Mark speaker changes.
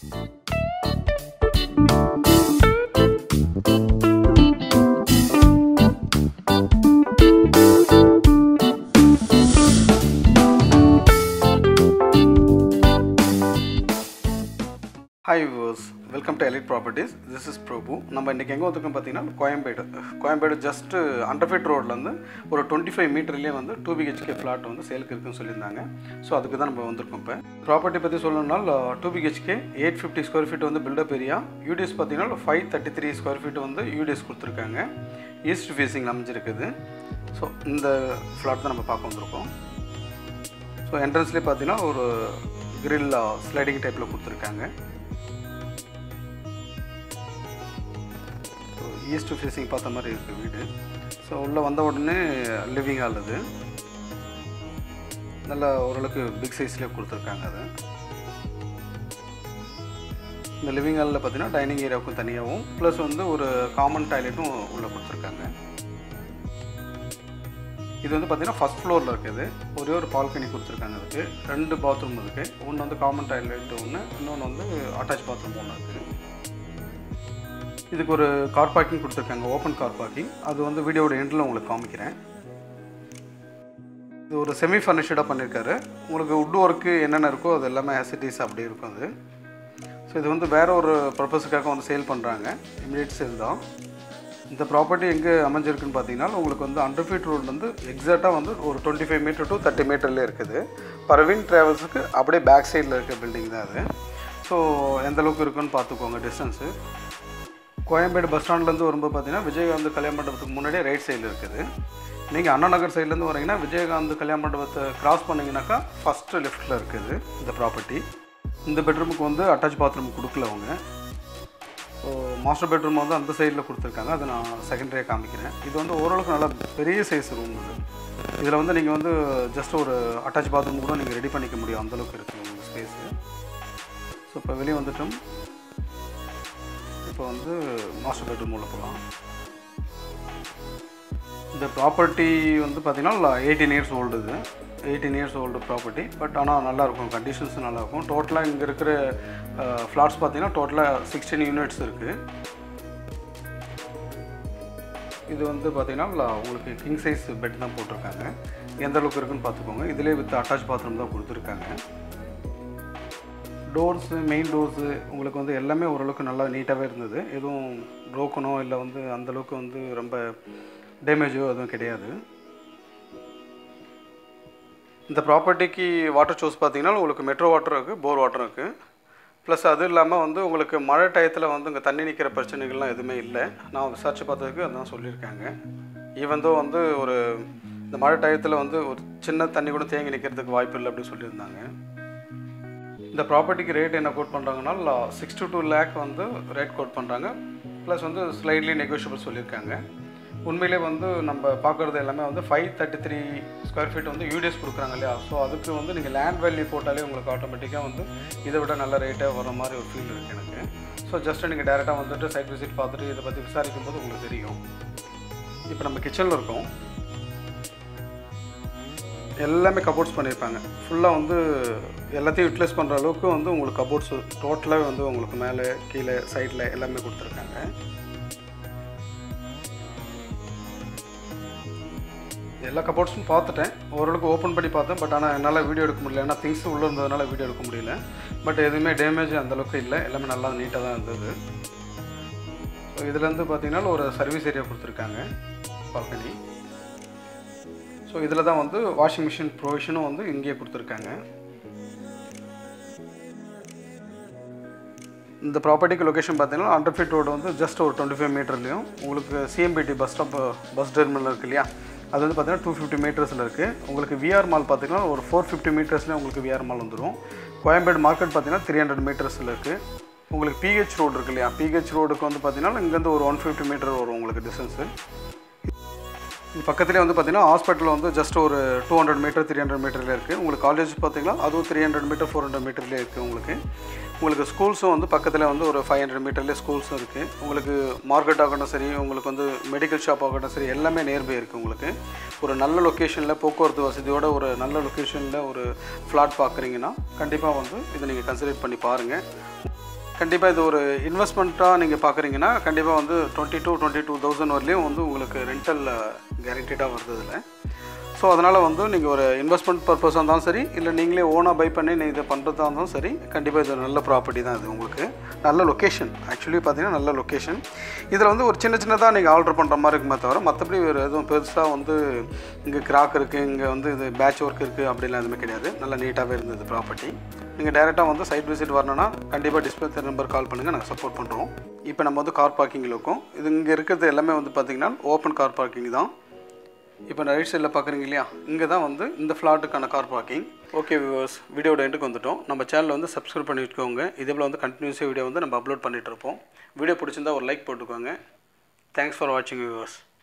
Speaker 1: hi viewers welcome to elite properties this is Prabhu நம்ம இன்றைக்கி எங்கே வந்திருக்கோம் பார்த்தீங்கன்னா Koyambedu Koyambedu just hundred feet ரோட்லேருந்து ஒரு டுவெண்ட்டி ஃபைவ் மீட்டர்லேயே வந்து டூ பிஹெச்கே ஃப்ளாட் வந்து சேலுக்கு இருக்குன்னு சொல்லியிருந்தாங்க ஸோ அதுக்கு தான் நம்ம வந்திருக்கோம் இப்போ ப்ராப்பர்ட்டி பற்றி சொல்லணும்னா two BHK eight fifty square feet வந்து பில்டப் ஏரியா யூடிஎஸ் பார்த்தீங்கன்னா five thirty three square feet வந்து யூடிஎஸ் கொடுத்துருக்காங்க ஈஸ்ட் ஃபேஸிங் அமைஞ்சிருக்குது ஸோ இந்த ஃப்ளாட் தான் நம்ம பார்க்க வந்திருக்கோம் ஸோ என்ட்ரன்ஸ்லேயே பார்த்தீங்கன்னா ஒரு கிரில் ஸ்லைடிங் டைப்பில் கொடுத்துருக்காங்க ஈஸ்ட் ஃபேஸிங் பார்த்த மாதிரி இருக்குது வீடு ஸோ உள்ளே வந்த உடனே லிவிங் ஹால் இது நல்ல ஓரளவுக்கு பிக் சைஸ்லேயே கொடுத்துருக்காங்க அது இந்த லிவிங் ஹாலில் பார்த்தீங்கன்னா டைனிங் ஏரியாவுக்கும் தனியாகவும் ப்ளஸ் வந்து ஒரு காமன் டாய்லெட்டும் உள்ளே கொடுத்துருக்காங்க இது வந்து பார்த்தீங்கன்னா ஃபஸ்ட் ஃப்ளோரில் இருக்குது ஒரே ஒரு பால்கனி கொடுத்துருக்காங்க அதுக்கு ரெண்டு பாத்ரூம் இருக்குது ஒன்று வந்து காமன் டாய்லெட் ஒன்று இன்னொன்று வந்து அட்டாச் பாத்ரூம் ஒன்று இருக்குது இதுக்கு ஒரு கார் பார்க்கிங் கொடுத்துருக்காங்க ஓப்பன் கார் பார்க்கிங் அது வந்து வீடியோட எண்டில் உங்களுக்கு காமிக்கிறேன் இது ஒரு செமி ஃபர்னிஷ்டாக பண்ணியிருக்காரு உங்களுக்கு உட் ஒர்க்கு என்னென்ன இருக்கோ அது எல்லாமே ஆசிட்டிஸ் அப்படி இருக்கும் அது ஸோ இது வந்து வேற ஒரு பர்பஸுக்காக வந்து சேல் பண்ணுறாங்க இமீடியட் சேல் தான் இந்த ப்ராப்பர்ட்டி எங்கே அமைஞ்சிருக்குன்னு பார்த்தீங்கன்னா உங்களுக்கு வந்து அண்டர் ஃபீட் ரோட்லேருந்து எக்ஸாக்டாக வந்து ஒரு twenty five metre to thirty மீட்டர்லேயே இருக்குது பரவின் ட்ராவல்ஸுக்கு அப்படியே பேக் சைடில் இருக்க பில்டிங் தான் அது ஸோ எந்த அளவுக்கு இருக்குன்னு பார்த்துக்கோங்க டிஸ்டன்ஸு கோயம்பேடு பஸ் ஸ்டாண்ட்லேருந்து வரும்போது பார்த்தீங்கன்னா விஜயகாந்த் கல்யாண மண்டபத்துக்கு முன்னாடியே ரைட் சைடில் இருக்குது நீங்கள் அண்ணா நகர் சைட்லேருந்து வரீங்கன்னா விஜயகாந்த் கல்யாண மண்டபத்தை கிராஸ் பண்ணிங்கனாக்கா ஃபஸ்ட்டு லெஃப்ட்டில் இருக்குது இந்த ப்ராப்பர்ட்டி இந்த பெட்ரூமுக்கு வந்து அட்டாச் பாத்ரூம் கொடுக்கல அவங்க ஸோ மாஸ்டர் பெட்ரூம் வந்து அந்த சைடில் கொடுத்துருக்காங்க அதை நான் செகண்டரியாக காமிக்கிறேன் இது வந்து ஓரளவுக்கு நல்லா பெரிய சைஸ் ரூம் இது இதில் வந்து நீங்கள் வந்து ஜஸ்ட் ஒரு அட்டாச் பாத்ரூம் கூட நீங்கள் ரெடி பண்ணிக்க முடியும் அந்தளவுக்கு இருக்குது உங்களுக்கு ஸ்பேஸு ஸோ இப்போ வெளியே வந்துட்டோம் இப்போ வந்து மாஸ்டர் பெட்ரூம் உள்ள போகலாம் இந்த ப்ராப்பர்ட்டி வந்து பார்த்திங்கன்னா எயிட்டீன் இயர்ஸ் ஓல்டு இது eighteen years old property but ஆனால் நல்லாயிருக்கும் கண்டிஷன்ஸ் நல்லாயிருக்கும் டோட்டலாக இங்கே இருக்கிற ஃப்ளாட்ஸ் பார்த்தீங்கன்னா டோட்டலாக சிக்ஸ்டீன் யூனிட்ஸ் இருக்குது இது வந்து பார்த்திங்கன்னா உங்களுக்கு கிங் சைஸ் பெட் தான் போட்டிருக்காங்க எந்த அளவுக்கு இருக்குன்னு பார்த்துக்கோங்க இதிலே வித் அட்டாச் பாத்ரூம் தான் கொடுத்துருக்காங்க டோர்ஸு மெயின் டோர்ஸு உங்களுக்கு வந்து எல்லாமே ஓரளவுக்கு நல்லா நீட்டாகவே இருந்தது எதுவும் ப்ரோக்கனோ இல்லை வந்து அந்தளவுக்கு வந்து ரொம்ப டேமேஜோ எதுவும் கிடையாது இந்த ப்ராப்பர்ட்டிக்கு வாட்டர் சோர்ஸ் பார்த்தீங்கன்னா உங்களுக்கு மெட்ரோ வாட்டர் இருக்குது போர் வாட்டர் இருக்குது ப்ளஸ் அது இல்லாமல் வந்து உங்களுக்கு மழை டயத்தில் வந்து இங்கே தண்ணி நிற்கிற பிரச்சனைகள்லாம் எதுவுமே இல்லை நான் விசாரித்து பார்த்ததுக்கு அதான் சொல்லியிருக்காங்க ஈவன் தோ வந்து ஒரு இந்த மழை டயத்தில் வந்து ஒரு சின்ன தண்ணி கூட தேங்கி நிற்கிறதுக்கு வாய்ப்பு இல்லை அப்படின்னு சொல்லியிருந்தாங்க இந்த ப்ராப்பர்ட்டிக்கு ரேட் என்ன கோட் பண்ணுறாங்கன்னா சிக்ஸ் டு டூ லேக் வந்து ரேட் கோட் பண்ணுறாங்க ப்ளஸ் வந்து ஸ்லைட்லி நெகோஷியபிள் சொல்லியிருக்காங்க உண்மையிலே வந்து நம்ம பார்க்குறது எல்லாமே வந்து five thirty three square feet வந்து யூடிஎஸ் கொடுக்குறாங்க இல்லையா ஸோ அதுக்கு வந்து நீங்கள் லேண்ட் வேல்யூ போட்டாலே உங்களுக்கு ஆட்டோமேட்டிக்காக வந்து இதை விட நல்ல ரேட்டாக வர மாதிரி ஒரு ஃபீல் இருக்குது எனக்கு ஸோ ஜஸ்ட் நீங்கள் டேரெக்டாக வந்துட்டு சைட் விசிட் பார்த்துட்டு இதை பற்றி விசாரிக்கும் போது உங்களுக்கு தெரியும் இப்போ நம்ம கிச்சனில் இருக்கோம் எல்லாமே கபோர்ட்ஸ் பண்ணியிருப்பாங்க ஃபுல்லாக வந்து எல்லாத்தையும் யூட்டிலைஸ் பண்ணுற அளவுக்கு வந்து உங்களுக்கு கபோர்ட்ஸ் டோட்டலாகவே வந்து உங்களுக்கு மேலே கீழே சைடில் எல்லாமே கொடுத்துருக்காங்க எல்லா கபோர்ட்ஸும் பார்த்துட்டேன் ஓரளவுக்கு ஓப்பன் பண்ணி பார்த்தேன் பட் ஆனால் என்னால் வீடியோ எடுக்க முடியல ஏன்னா திங்ஸ் உள்ளே இருந்ததுனால வீடியோ எடுக்க முடியல பட் எதுவுமே டேமேஜ் அந்தளவுக்கு இல்லை எல்லாமே நல்லா நீட்டாக தான் இருந்தது ஸோ இதுலேருந்து பார்த்தீங்கன்னா ஒரு சர்வீஸ் ஏரியா கொடுத்துருக்காங்க பால்கனி ஸோ இதில் தான் வந்து வாஷிங் மிஷின் ப்ரொவிஷனும் வந்து இங்கேயே கொடுத்துருக்காங்க இந்த ப்ராப்பர்ட்டிக்கு லொக்கேஷன் பார்த்தீங்கன்னா அண்டர் ஃபீட் ரோடு வந்து ஜஸ்ட் ஒரு டுவெண்ட்டி ஃபைவ் மீட்டர்லேயும் உங்களுக்கு CMBT bus stop bus terminal இருக்கு இல்லையா அது வந்து பார்த்தீங்கன்னா டூ ஃபிஃப்டி மீட்டர்ஸில் இருக்குது உங்களுக்கு விஆர் மால் பார்த்தீங்கன்னா ஒரு ஃபோர் ஃபிஃப்டி மீட்டர்ஸ்லேயே உங்களுக்கு விஆர் மால் வந்துடும் கோயம்பேடு மார்க்கெட் பார்த்தீங்கன்னா த்ரீ ஹண்ட்ரட் மீட்டர்ஸில் இருக்குது உங்களுக்கு பிஹெச் ரோடு இருக்கு இல்லையா பிஹெச் ரோடுக்கு வந்து பார்த்தீங்கன்னா இங்கேருந்து ஒரு ஒன் ஃபிஃப்டி மீட்டர் வரும் உங்களுக்கு டிஸ்டன்ஸு இது பக்கத்துலேயே வந்து பார்த்தீங்கன்னா ஹாஸ்பிட்டல் வந்து ஜஸ்ட் ஒரு two hundred meter three hundred மீட்டரில் இருக்குது உங்களுக்கு காலேஜ் பார்த்தீங்கன்னா அதுவும் three hundred meter four hundred மீட்டர்லேயே இருக்குது உங்களுக்கு உங்களுக்கு ஸ்கூல்ஸும் வந்து பக்கத்தில் வந்து ஒரு ஃபைவ் ஹண்ட்ரட் மீட்டர்லேயே ஸ்கூல்ஸும் இருக்குது உங்களுக்கு மார்க்கெட் ஆகட்டும் சரி உங்களுக்கு வந்து மெடிக்கல் ஷாப் ஆகட்டும் சரி எல்லாமே நியர்பை இருக்குது உங்களுக்கு ஒரு நல்ல லொக்கேஷனில் போக்குவரத்து வசதியோட ஒரு நல்ல லொக்கேஷனில் ஒரு ஃப்ளாட் பார்க்குறீங்கன்னா கண்டிப்பாக வந்து இதை நீங்கள் கன்சிடர் பண்ணி பாருங்கள் கண்டிப்பாக இது ஒரு இன்வெஸ்ட்மெண்ட்டாக நீங்கள் பார்க்குறீங்கன்னா கண்டிப்பாக வந்து twenty two twenty two thousand வரலையும் வந்து உங்களுக்கு ரெண்டல் கேரண்டீடாக வருது இதில் ஸோ அதனால் வந்து நீங்கள் ஒரு இன்வெஸ்ட்மெண்ட் பர்பஸாக இருந்தாலும் சரி இல்லை நீங்களே ஓனாக பை பண்ணி நீ இதை பண்ணுறதா இருந்தாலும் சரி கண்டிப்பாக இது நல்ல ப்ராப்பர்ட்டி தான் இது உங்களுக்கு நல்ல லொக்கேஷன் ஆக்சுவலி பார்த்தீங்கன்னா நல்ல லொக்கேஷன் இதில் வந்து ஒரு சின்ன சின்னதாக நீங்கள் ஆர்டர் பண்ணுற மாதிரி இருக்குமே தவிர மற்றபடி வேறு எதுவும் பெருசாக வந்து இங்கே கிராக் இருக்குது இங்கே வந்து இது பேட்ச் ஒர்க் இருக்குது அப்படிலாம் எதுவுமே கிடையாது நல்லா நீட்டாகவே இருந்தது ப்ராப்பர்ட்டி நீங்கள் டேரெக்டாக வந்து சைட் விசிட் வரணும்னா கண்டிப்பாக டிஸ்பிளே நம்பர் கால் பண்ணுங்கள் நாங்கள் சப்போர்ட் பண்ணுறோம் இப்போ நம்ம வந்து கார் பார்க்கிங்கில் இருக்கோம் இது இங்கே இருக்கிறது எல்லாமே வந்து பார்த்திங்கன்னா ஓப்பன் கார் பார்க்கிங் தான் இப்போ ரைட் சைடில் பார்க்குறீங்க இல்லையா இங்கே தான் வந்து இந்த ஃப்ளாட்டுக்கான கார் பார்க்கிங் ஓகே வியூவர்ஸ் வீடியோட எண்டுக்கு வந்துட்டோம் நம்ம சேனலை வந்து சப்ஸ்கிரைப் பண்ணி வச்சுக்கோங்க இதே போல் வந்து கண்டினியூஸாக வீடியோ வந்து நம்ம அப்லோட் பண்ணிகிட்டு இருப்போம் வீடியோ பிடிச்சிருந்தா ஒரு லைக் போட்டுக்கோங்க தேங்க்ஸ் ஃபார் வாட்சிங் வியூவர்ஸ்